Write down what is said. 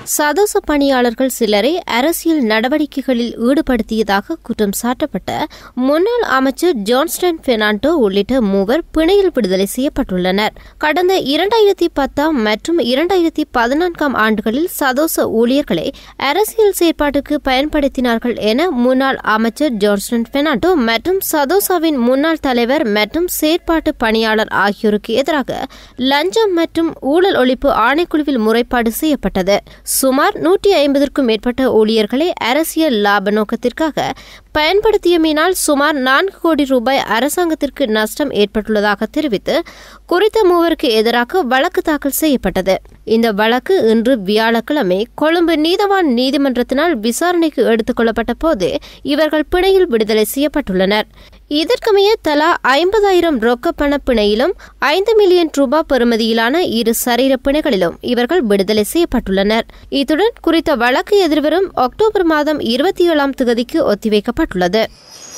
சதோச பணியாளர்கள் சிலரை அரசியல் நடவடிக்கைகளில் ஈடுபடுத்தியதாக குற்றம் சாட்டப்பட்ட முன்னாள் அமைச்சர் ஜான்ஸ்டன் பெர்னாண்டோ உள்ளிட்ட மூவர் பிணையில் விடுதலை செய்யப்பட்டுள்ளனர் கடந்த இரண்டாயிரத்தி பத்தாம் மற்றும் இரண்டாயிரத்தி பதினான்காம் ஆண்டுகளில் சதோச ஊழியர்களை அரசியல் செயற்பாட்டுக்கு பயன்படுத்தினார்கள் என முன்னாள் அமைச்சர் ஜான்ஸ்டன் பெர்னாண்டோ மற்றும் சதோசாவின் முன்னாள் தலைவர் மற்றும் செயற்பாட்டு பணியாளர் ஆகியோருக்கு எதிராக லஞ்சம் மற்றும் ஊழல் ஒழிப்பு ஆணைக்குழுவில் முறைப்பாடு செய்யப்பட்டது சுமார் நூற்றி ஐம்பதற்கும் மேற்பட்ட ஊழியர்களை அரசியல் லாப நோக்கத்திற்காக பயன்படுத்தியமையினால் சுமார் நான்கு கோடி ரூபாய் அரசாங்கத்திற்கு நஷ்டம் ஏற்பட்டுள்ளதாக தெரிவித்து குறித்த மூவருக்கு எதிராக வழக்கு தாக்கல் செய்யப்பட்டது இந்த வழக்கு இன்று வியாழக்கிழமை கொழும்பு நீதவான் நீதிமன்றத்தினால் விசாரணைக்கு எடுத்துக் கொள்ளப்பட்ட போது இவர்கள் பிணையில் விடுதலை செய்யப்பட்டுள்ளனர் இதற்கமைய தலா ஐம்பதாயிரம் ரொக்க பண பிணையிலும் ஐந்து மில்லியன் ரூபாய் பெறுமதியிலான இரு சரீர பிணைகளிலும் இவர்கள் விடுதலை செய்யப்பட்டுள்ளனர் இத்துடன் குறித்த வழக்கு எதிர்வரும் அக்டோபர் மாதம் இருபத்தி ஏழாம் தேதிக்கு ஒத்திவைக்கப்பட்டுள்ளது